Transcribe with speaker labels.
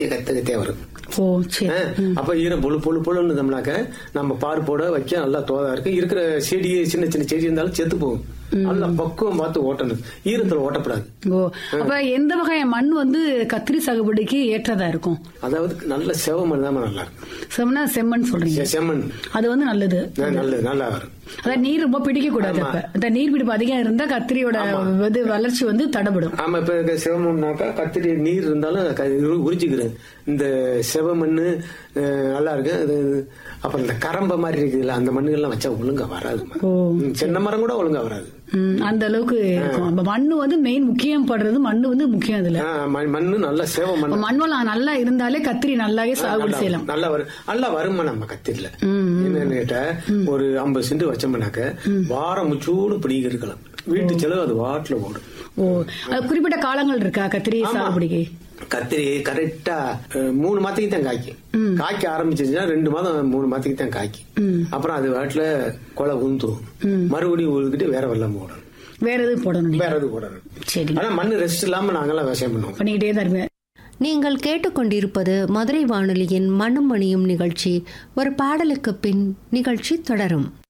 Speaker 1: கத்தகத்தே வரும்
Speaker 2: ஓ சரி
Speaker 1: ஆ, அப்ப ஈரம் பொழு பொழு பொழுன்னு இருந்தோம்னாக்க நம்ம பார் போட வைக்க நல்லா தோதா இருக்கு இருக்கிற செடி சின்ன சின்ன செடி இருந்தாலும் செத்து போகும் நல்லா பக்குவம் பார்த்து ஓட்டணும் ஈரத்துல ஓட்டப்படாது
Speaker 2: ஓ அப்ப எந்த வகை மண் வந்து கத்திரி சாகுபடிக்கு ஏற்றதா இருக்கும்
Speaker 1: அதாவது நல்ல செவமண் தான் நல்லா இருக்கும்
Speaker 2: செம்மனா செம்மண் சொல்றீங்க
Speaker 1: செ- செம்மண்
Speaker 2: அது வந்து நல்லது
Speaker 1: ஆ, நல்லது நல்லா வரும்
Speaker 2: அதான் நீர் ரொம்ப பிடிக்க கூடாது
Speaker 1: ஆமா.
Speaker 2: அப்ப இந்த நீர் பிடிப்பு அதிகம் இருந்தா கத்திரியோட இது வளர்ச்சி வந்து தடபடும்
Speaker 1: ஆமா இப்ப இருக்க சிவமண்ணாக்கா கத்திரி நீர் இருந்தாலும் க- உரு- உறிஞ்சிக்கிறேன் இந்த செவமண்ணு அஹ், நல்லா இருக்கு அது அப்புறம் இந்த கரம்ப மாதிரி இருக்குதுல்ல அந்த மண்ணுகள்லாம் வச்சா ஒழுங்கா வராது
Speaker 2: ஓ
Speaker 1: சின்ன மரம் கூட ஒழுங்கா வராது
Speaker 2: ம், அந்த அளவுக்கு இருக்கும் அப்ப மண்ணு வந்து மெயின் முக்கியம் படுறது மண்ணு வந்து முக்கியம் இதுல
Speaker 1: ஆ, மண்- மண்ணு நல்ல சேவ மண்
Speaker 2: அப்ப மண் வளம் நல்லா இருந்தாலே கத்திரி நல்லாவே சாகுபடி
Speaker 1: நல்லா
Speaker 2: செய்யலாம்
Speaker 1: நல்லா வரும் நல்லா வருமா நம்ம கத்திரில
Speaker 2: ம்,
Speaker 1: என்னன்னு கேட்டா ஒரு ஐம்பது சென்ட் வச்சோம்னாக்க வாரம் முச்சூடு பிடிக்க இருக்கலாம் வீட்டு செலவு அது வாட்டுல ஓடும்
Speaker 2: ஓ அது குறிப்பிட்ட காலங்கள் இருக்கா கத்திரி சாகுபடிக்கு
Speaker 1: கத்திரி கரெக்டா அஹ், மூணு மாதத்துக்கு தான் காய்க்கும் காய்க்க ஆரம்பிச்சிச்சுன்னா ரெண்டு மாதம் மூணு மாதத்துக்கு தான் காய்க்கும் அப்புறம் அது வாட்டுல கொலை உந்துரும் மறுபடியும் உழுதுகிட்டு வேற வெள்ளம் போடணும்
Speaker 2: வேற எதுவும் போடணும் நீங்க?
Speaker 1: வேற எது போடணும்
Speaker 2: சரி
Speaker 1: ஆனா மண்ணு ரெஸ்ட் இல்லாம நாங்கெல்லாம் விவசாயம் பண்ணுவோம்
Speaker 2: பண்ணிக்கிட்டே தான் இருப்பேன்
Speaker 3: நீங்கள் கேட்டுக்கொண்டிருப்பது மதுரை வானொலியின் மண்ணும் மணியும் நிகழ்ச்சி ஒரு பாடலுக்கு பின் நிகழ்ச்சி தொடரும்